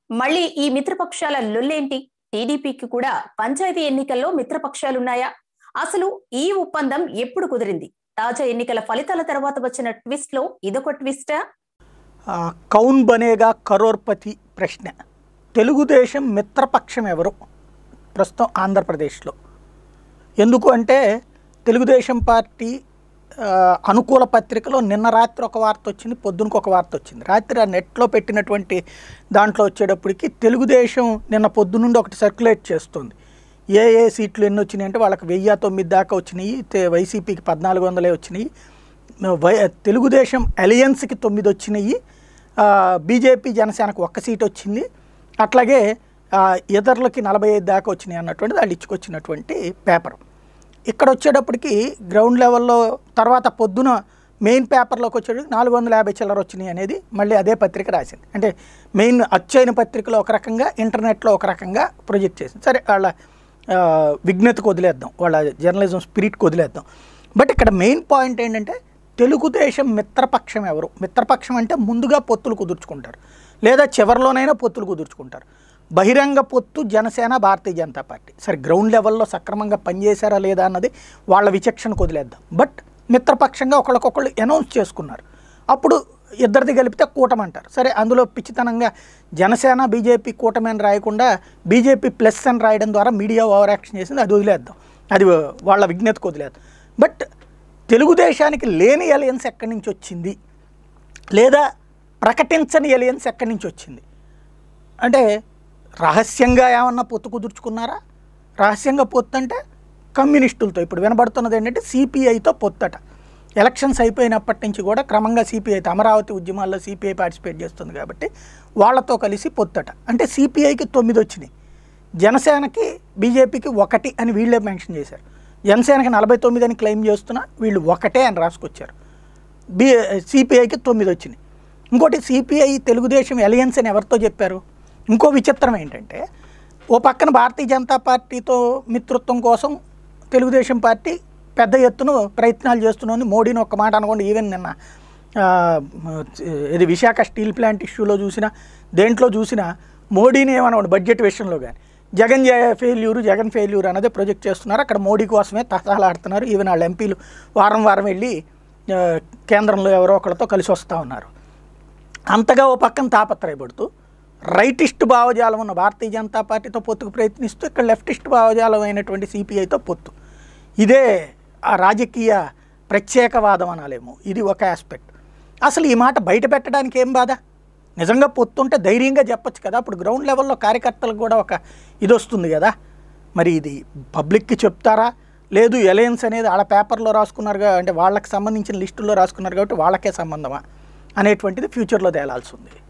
మళ్ళీ ఈ మిత్రపక్షాల లొల్లేంటి టీడీపీకి కూడా పంచాయతీ ఎన్నికల్లో మిత్రపక్షాలున్నాయా అసలు ఈ ఒప్పందం ఎప్పుడు కుదిరింది తాజా ఎన్నికల ఫలితాల తర్వాత వచ్చిన ట్విస్ట్ లో ఇదొక ట్విస్టా ఆ, కౌన్ బనేగా కరోర్పతి ప్రశ్న తెలుగుదేశం మిత్రపక్షం ఎవరు ప్రస్తుతం ఆంధ్రప్రదేశ్లో ఎందుకు అంటే తెలుగుదేశం పార్టీ ఆ, అనుకూల పత్రికలో నిన్న రాత్రి ఒక వార్త వచ్చింది పొద్దునకు ఒక వార్త వచ్చింది రాత్రి ఆ నెట్లో పెట్టినటువంటి దాంట్లో వచ్చేటప్పటికి తెలుగుదేశం నిన్న పొద్దునుండి ఒకటి సర్క్యులేట్ చేస్తుంది ఏ ఏ సీట్లు ఎన్ని వచ్చినాయి అంటే వాళ్ళకి వెయ్యి తొమ్మిది దాకా వచ్చినాయి తే- వైసీపీకి పద్నాలుగు వందలే వచ్చినాయి వై తెలుగుదేశం అలయన్స్కి తొమ్మిది వచ్చినాయి ఆ, బీజేపీ జనసేనకు ఒక్క సీట్ వచ్చింది అట్లాగే ఆ, ఇతరులకి నలభై ఐదు దాకా వచ్చినాయి అన్నటువంటిది వాళ్ళు ఇచ్చుకొచ్చినటువంటి పేపర్ ఇక్కడ వచ్చేటప్పటికి గ్రౌండ్ లెవెల్లో తర్వాత పొద్దున మెయిన్ పేపర్లోకి వచ్చేటప్పటికి నాలుగు వందల యాభై చిల్లర వచ్చినాయి అనేది మళ్ళీ అదే పత్రిక రాసింది అంటే మెయిన్ అచ్చైన పత్రికలో ఒక రకంగా ఇంటర్నెట్లో ఒక రకంగా ప్రొజెక్ట్ చేసింది సరే వాళ్ళ ఆ, విజ్ఞతకు వదిలేద్దాం వాళ్ళ జర్నలిజం స్పిరిట్కి వదిలేద్దాం బట్ ఇక్కడ మెయిన్ పాయింట్ ఏంటంటే తెలుగుదేశం మిత్రపక్షం ఎవరు మిత్రపక్షం అంటే ముందుగా పొత్తులు కుదుర్చుకుంటారు లేదా చివరిలోనైనా పొత్తులు కుదుర్చుకుంటారు బహిరంగ పొత్తు జనసేన భారతీయ జనతా పార్టీ సరే గ్రౌండ్ లెవెల్లో సక్రమంగా పనిచేశారా లేదా అన్నది వాళ్ళ విచక్షణకు వదిలేద్దాం బట్ మిత్రపక్షంగా ఒకళ్ళకొకళ్ళు అనౌన్స్ చేసుకున్నారు అప్పుడు ఇద్దరిది కలిపితే కూటమి అంటారు సరే అందులో పిచ్చితనంగా జనసేన బీజేపీ కూటమి అని రాయకుండా బీజేపీ ప్లస్ అని రాయడం ద్వారా మీడియా ఓవర్ యాక్షన్ చేసింది అది వదిలేద్దాం అది వాళ్ళ విజ్ఞతకు వదిలేద్దాం బట్ తెలుగుదేశానికి లేని అలయన్స్ ఎక్కడి నుంచి వచ్చింది లేదా ప్రకటించని అలయన్స్ ఎక్కడి నుంచి వచ్చింది అంటే రహస్యంగా ఏమన్నా పొత్తు కుదుర్చుకున్నారా రహస్యంగా పొత్తు అంటే కమ్యూనిస్టులతో ఇప్పుడు వినబడుతున్నది ఏంటంటే సిపిఐతో పొత్తట ఎలక్షన్స్ అయిపోయినప్పటి నుంచి కూడా క్రమంగా సిపిఐతో అమరావతి ఉద్యమాల్లో సిపిఐ పార్టిసిపేట్ చేస్తుంది కాబట్టి వాళ్ళతో కలిసి పొత్తట అంటే సిపిఐకి తొమ్మిది వచ్చినాయి జనసేనకి బీజేపీకి ఒకటి అని వీళ్ళే మెన్షన్ చేశారు జనసేనకి నలభై తొమ్మిది అని క్లెయిమ్ చేస్తున్నా వీళ్ళు ఒకటే అని రాసుకొచ్చారు బి సిపిఐకి తొమ్మిది వచ్చినాయి ఇంకోటి సిపిఐ తెలుగుదేశం అలయన్స్ అని ఎవరితో చెప్పారు ఇంకో విచిత్రం ఏంటంటే ఓ పక్కన భారతీయ జనతా పార్టీతో మిత్రత్వం కోసం తెలుగుదేశం పార్టీ పెద్ద ఎత్తున ప్రయత్నాలు చేస్తున్నాను మోడీని ఒక్క మాట అనుకోండి ఈవెన్ నిన్న ఆ, ఇది విశాఖ స్టీల్ ప్లాంట్ ఇష్యూలో చూసినా దేంట్లో చూసినా మోడీని ఏమనుకోండి బడ్జెట్ విషయంలో కానీ జగన్ ఫెయిల్యూరు జగన్ ఫెయిల్యూర్ అన్నది ప్రొజెక్ట్ చేస్తున్నారు అక్కడ మోడీ కోసమే తహతహలాడుతున్నారు ఈవెన్ వాళ్ళ ఎంపీలు వారం వారం వెళ్ళి ఆ, కేంద్రంలో ఎవరో ఒకరితో కలిసి వస్తూ ఉన్నారు అంతగా ఓ పక్కన తాపత్రయపడుతూ రైటిస్ట్ భావజాలం ఉన్న భారతీయ జనతా పార్టీతో పొత్తుకు ప్రయత్నిస్తూ ఇక్కడ లెఫ్టిస్ట్ భావజాలం అయినటువంటి సిపిఐతో పొత్తు ఇదే ఆ రాజకీయ ప్రత్యేకవాదం అనాలేమో ఇది ఒక ఆస్పెక్ట్ అసలు ఈ మాట బయట పెట్టడానికి ఏం బాధ నిజంగా పొత్తుంటే ధైర్యంగా చెప్పొచ్చు కదా అప్పుడు గ్రౌండ్ లెవెల్లో కార్యకర్తలకు కూడా ఒక ఇది వస్తుంది కదా మరి ఇది పబ్లిక్కి చెప్తారా లేదు ఎలయన్స్ అనేది వాళ్ళ పేపర్లో రాసుకున్నారు కా- అంటే వాళ్ళకి సంబంధించిన లిస్టుల్లో రాసుకున్నారు కాబట్టి వాళ్ళకే సంబంధమా అనేటువంటిది ఫ్యూచర్లో తేలాల్సి ఉంది